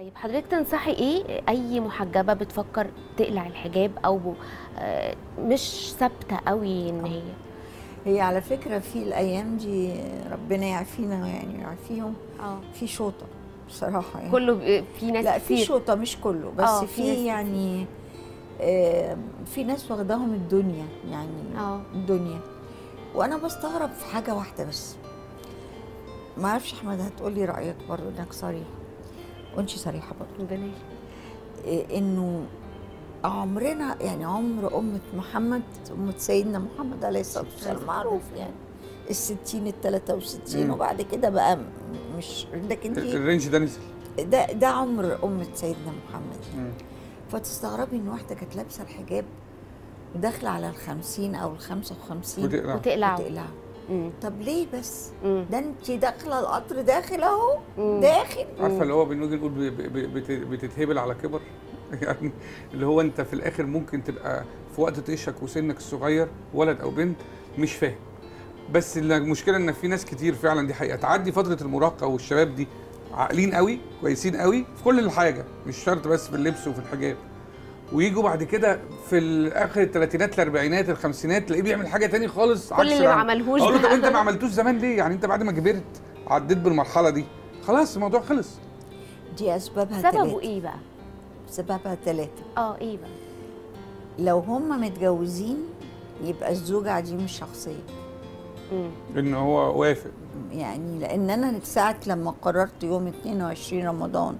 طيب حضرتك تنصحي ايه اي محجبه بتفكر تقلع الحجاب او آه، مش ثابته قوي ان هي هي على فكره في الايام دي ربنا يعافينا يعني يعافيهم اه في شوطه بصراحه يعني كله ب- في ناس لا في كتير شوطه مش كله بس آه، في في ناس كتير. يعني آه، في ناس واخداهم الدنيا يعني اه الدنيا وانا بستغرب في حاجه واحده بس ما اعرفش احمد هتقولي رايك برضه انك صريح وانت صريحه برضه ربنا إيه انه عمرنا يعني عمر أمة محمد أمة سيدنا محمد عليه الصلاة والسلام معروف يعني الستين التلاتة وستين مم. وبعد كده بقى م- مش لكن دي الرينج ده نزل ده ده عمر أمة سيدنا محمد مم. فتستغربي إن واحدة كانت لابسة الحجاب وداخلة على الخمسين أو الخمسة وخمسين وتقلع وتقلعوا وتقلعها مم. طب ليه بس؟ مم. ده انت داخلة القطر داخل أهو مم. داخل عارفه اللي هو بنيجي نقول ب- ب- بت- بتتهبل على كبر يعني اللي هو انت في الاخر ممكن تبقى في وقت طيشك وسنك الصغير ولد او بنت مش فاهم بس المشكله ان في ناس كتير فعلا دي حقيقه تعدي فتره المراهقه والشباب دي عاقلين قوي كويسين قوي في كل الحاجه مش شرط بس في اللبس وفي الحجاب ويجوا بعد كده في اخر الثلاثينات الاربعينات الخمسينات تلاقيه بيعمل حاجه تاني خالص كل عكس اللي ما العمل. عملهوش اقول له طب بقى. انت ما عملتوش زمان ليه يعني انت بعد ما كبرت عديت بالمرحله دي خلاص الموضوع خلص دي أسبابها سببه ثلاثة ايه بقى سببها ثلاثة اه ايه بقى لو هم متجوزين يبقى الزوجة دي مش شخصية مم. ان هو وافق يعني لأن أنا ساعة لما قررت يوم 22 رمضان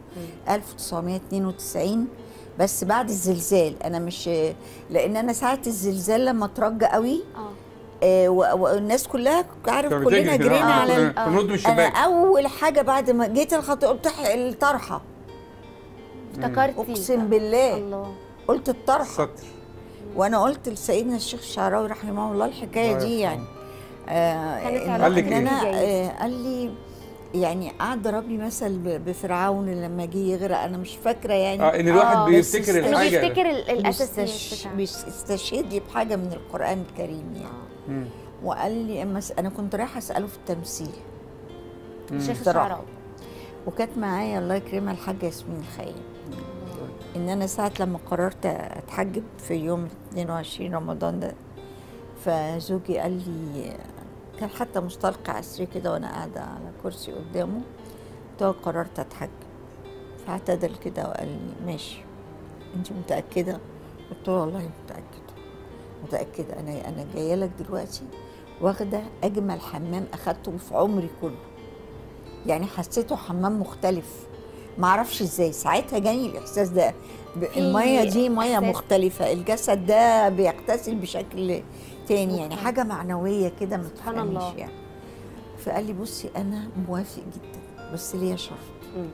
1992 بس بعد الزلزال أنا مش لأن أنا ساعة الزلزال لما اترج قوي اه آه، و- والناس كلها عارف كانت كلنا بتجري كده، جرينا آه، على ال- كنا بننط من أنا الشباك أول حاجة بعد ما جيت الخط قلت ح- الطرحة افتكرتي أقسم بالله الله قلت الطرحة السطر وانا قلت لسيدنا الشيخ الشعراوي رحمه الله الحكايه الله دي يرحمه. يعني آه كانت إن- علاقة قال لك إن إيه؟ انا جيدة. آه قال لي يعني قعد ضرب لي مثل ب- بفرعون لما جه يغرق انا مش فاكره يعني اه ان الواحد آه، بس بيفتكر است- انه الحاجه بيفتكر ال- الاساسيات بيستش- بتاعته بيستشهد لي بحاجه من القران الكريم يعني مم. وقال لي اما س- انا كنت رايحه اساله في التمثيل مم. الشيخ بصراحة. الشعراوي وكانت معايا الله يكرمها الحاجه ياسمين الخيام ان انا ساعه لما قررت اتحجب في يوم 22 رمضان ده فزوجي قال لي كان حتى مستلقي عصري كده وانا قاعده على كرسي قدامه قلت له قررت اتحجب فاعتدل كده وقال لي ماشي انت متاكده قلت له والله متاكده متاكده انا انا جايه لك دلوقتي واخده اجمل حمام اخدته في عمري كله يعني حسيته حمام مختلف معرفش ازاي ساعتها جاني الاحساس ده ب- في الميه دي ميه إحساس. مختلفه الجسد ده بيغتسل بشكل تاني يعني مختلف. حاجه معنويه كده ما سبحان تفهميش الله. يعني فقال لي بصي انا موافق جدا بس ليا شرط مم.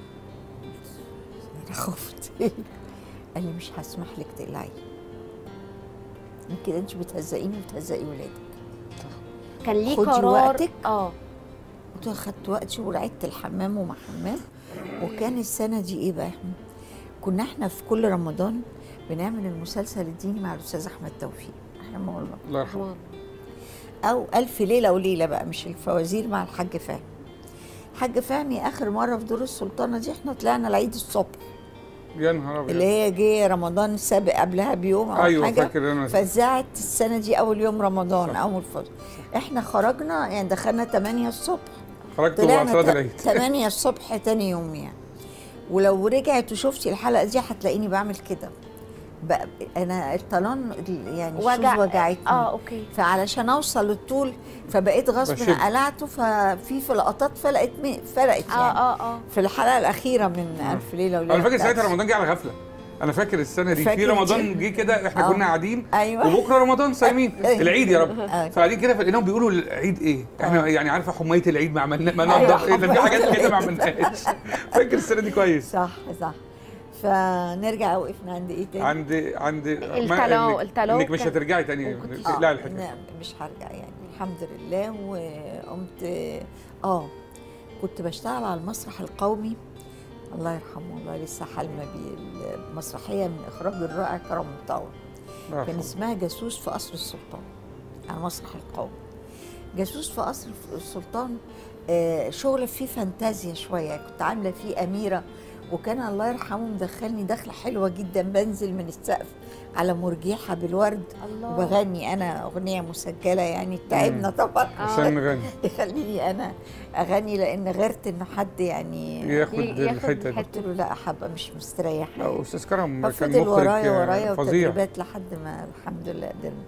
انا خفت قال لي مش هسمح لك تقلعي كده انت بتهزقيني وبتهزقي ولادك كان ليه خدي قرار وقتك. اه قلت له خدت وقتي ولعبت الحمام وما حمام وكان السنه دي ايه بقى يا احمد كنا احنا في كل رمضان بنعمل المسلسل الديني مع الاستاذ احمد توفيق رحمه الله الله يرحمه الله. او الف ليله وليله بقى مش الفوازير مع الحاج فهمي الحاج فهمي اخر مره في دور السلطانه دي احنا طلعنا العيد الصبح يا نهار ابيض اللي هي جه رمضان السابق قبلها بيوم او ايوه حاجه فاكر انا فزعت السنه دي اول يوم رمضان صح. اول فضل احنا خرجنا يعني دخلنا 8 الصبح خرجت بعد طلعنا صلاه ت- العيد 8 الصبح تاني يوم يعني ولو رجعت وشفتي الحلقه دي هتلاقيني بعمل كده بقى انا الطالون ال- يعني وجع الشوز وجعتني اه اوكي فعلشان اوصل للطول فبقيت غصب بشد. قلعته ففي في لقطات فلقت مي- فلقت اه يعني اه اه في الحلقه الاخيره من الف ليله وليله انا فاكر بتاعت- ساعتها رمضان جه على غفله انا فاكر السنه دي في فاكر رمضان دي؟ جه كده احنا آه. كنا قاعدين ايوه وبكره رمضان صايمين أيوة. العيد يا رب أيوة. فقاعدين كده فلقيناهم بيقولوا العيد ايه احنا آه. يعني عارفه حميه العيد ما عملنا ما أيوة، نضف إيه ده في حمية حاجات كده ما العيد. عملناهاش فاكر السنه دي كويس صح صح فنرجع وقفنا عند ايه تاني؟ عند عند التلو- إنك- التلو انك مش كان- هترجعي تاني وكنت- تقلعي آه، الحجاب نعم، مش هرجع يعني الحمد لله وقمت اه كنت بشتغل على المسرح القومي الله يرحمه الله لسه حالمه بيه المسرحيه من اخراج الرائع كرم مطاوع الله كان يرحمه. اسمها جاسوس في قصر السلطان على المسرح القومي جاسوس في قصر السلطان آه، شغل فيه فانتازيا شويه كنت عامله فيه اميره وكان الله يرحمه مدخلني دخله حلوه جدا بنزل من السقف على مرجيحه بالورد الله وبغني انا اغنيه مسجله يعني تعبنا طبعا عشان نغني يخليني انا اغني لان غيرت انه حد يعني ياخد ياخد الحته دي الحتة قلت له لا حابه مش مستريحه لا استاذ كرم كان ففضل مخرج ورايا آه، ورايا فظيع وتدريبات لحد ما الحمد لله قدرنا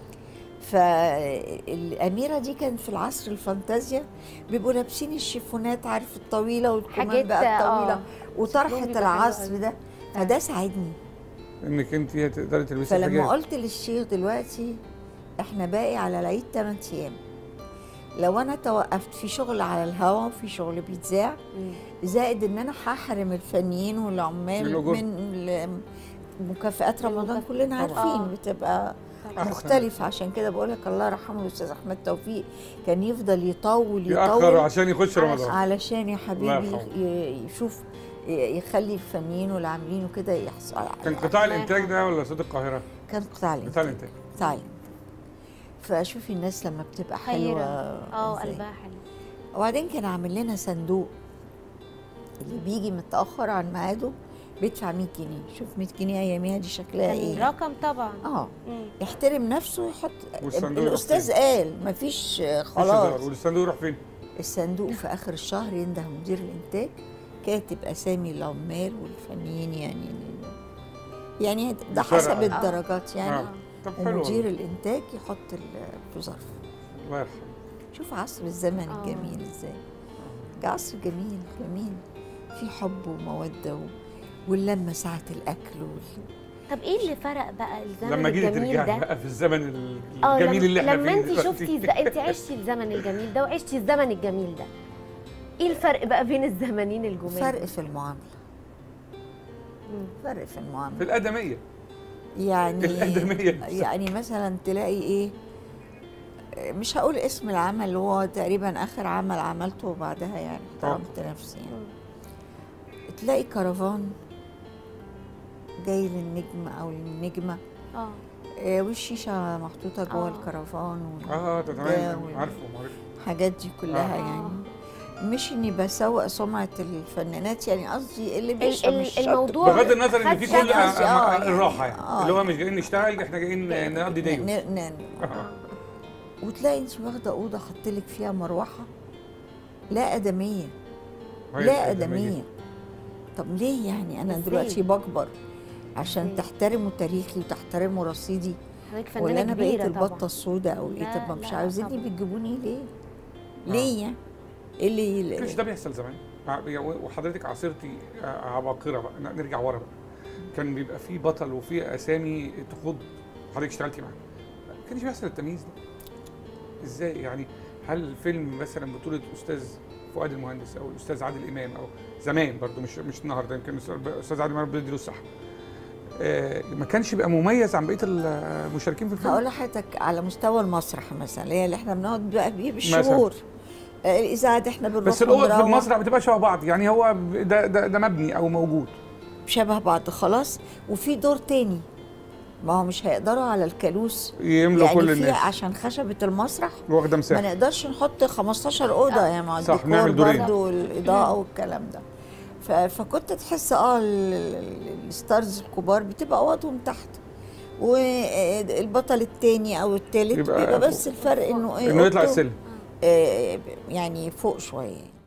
فالأميرة دي كانت في العصر الفانتازيا بيبقوا لابسين الشيفونات عارف الطويلة والكمام حاجات بقى الطويلة اه وطرحة شكلهم بيبقى حلو العصر أوي. ده فده ساعدني انك انت تقدري تلبسي فلما الحاجات قلت للشيخ دلوقتي احنا باقي على العيد 8 ايام لو انا توقفت في شغل على الهوا وفي شغل بيتذاع مم. زائد ان انا هحرم الفنيين والعمال من الأجور. من ال- مكافآت رمضان المكافآت. كلنا طبعاً. عارفين آه. بتبقى أحسن. مختلفة عشان كده بقول لك الله يرحمه الاستاذ احمد توفيق كان يفضل يطول ياخر يطول عشان يخش رمضان علشان يا حبيبي يرحمه. ي- يشوف ي- يخلي الفنيين والعاملين وكده يحصل كان على- قطاع الله الانتاج يرحمه. ده ولا صوت القاهره؟ كان قطاع قطاع الانتاج الانتاج قطاع الانتاج فشوفي الناس لما بتبقى خيرة. حلوه اه إزاي. قلبها حلو وبعدين كان عامل لنا صندوق اللي بيجي متاخر عن ميعاده بيدفع 100 جنيه شوف 100 جنيه اياميها دي شكلها كان ايه رقم طبعا اه مم. يحترم نفسه ويحط والصندوق يروح الاستاذ فين؟ قال مفيش آه، خلاص والصندوق يروح فين؟ الصندوق في اخر الشهر ينده مدير الانتاج كاتب اسامي العمال والفنيين يعني يعني ده مش فارقة. حسب آه. الدرجات يعني آه. طب حلو ومدير والله. الانتاج يحط ال- في ظرف الله يرحمه شوف عصر الزمن آه. الجميل ازاي ده عصر جميل جميل في حب وموده و... واللمه ساعه الاكل وال... طب ايه اللي فرق بقى الزمن لما جيتي الجميل ترجعي ده بقى في الزمن ال- اه الجميل لما, اللي احنا لما فيه انت دلوقتي. شفتي الز... انت عشتي الزمن الجميل ده وعشتي الزمن الجميل ده ايه الفرق بقى بين الزمنين الجمال فرق في المعامله مم. فرق في المعامله في الادميه يعني الآدمية. يعني مثلا تلاقي ايه مش هقول اسم العمل اللي هو تقريبا اخر عمل عملته وبعدها يعني طبعا. احترمت نفسي يعني تلاقي كرفان جاي للنجم او للنجمه اه آه، والشيشه محطوطه جوه آه. الكرفان اه ده ده تمام وال- عارفه عارفه والحاجات دي كلها آه. يعني مش اني بسوق سمعه الفنانات يعني قصدي اللي ال- بيشرب ال- مش شرط الموضوع بغض النظر ان في خد كل شكل- قصدي آه، آه، الراحه يعني يعني- اللي هو آه. مش جايين نشتغل احنا جايين نقضي ديو ن- ن- آه. وتلاقي انت واخده اوضه حطلك فيها مروحه لا ادميه هي لا الآدمية. ادميه طب ليه يعني انا إزاي؟ دلوقتي بكبر عشان إزاي؟ تحترموا تاريخي وتحترموا رصيدي حضرتك ولا فنانه انا بقيت كبيره البطه طبعا السودا او ايه لا، طب ما مش لا، عاوزيني طبعا. بتجيبوني ليه ليه يعني ايه اللي كانش ده بيحصل زمان ع- وحضرتك عاصرتي ع- عباقره بقى ن- نرجع ورا بقى كان بيبقى في بطل وفي اسامي تخض حضرتك اشتغلتي معاه ما كانش بيحصل التمييز ده ازاي يعني هل الفيلم مثلا بطوله استاذ فؤاد المهندس او الاستاذ عادل امام او زمان برضو مش مش النهارده يمكن الاستاذ عادل امام بيديله الصحه آه، ما كانش بيبقى مميز عن بقيه المشاركين في الفيلم هقول لحضرتك على مستوى المسرح مثلا اللي هي اللي احنا بنقعد بقى بيه بالشهور آه، الاذاعه دي احنا بنروح بس الاوض في ونروح المسرح بتبقى شبه بعض يعني هو ب- ده ده, ده مبني او موجود شبه بعض خلاص وفي دور تاني ما هو مش هيقدروا على الكالوس يملوا يعني كل في الناس عشان خشبه المسرح واخده ما مساحه نقدرش نحط 15 اوضه يعني مع صح، الديكور نعمل دورين. برضه والاضاءه والكلام ده ف- فكنت تحس اه ال- ال- الستارز الكبار بتبقى اوضهم تحت والبطل التاني او التالت يبقى بيبقى فوق. بس الفرق انه ايه انه يطلع أوضته، السلم آه، يعني فوق شويه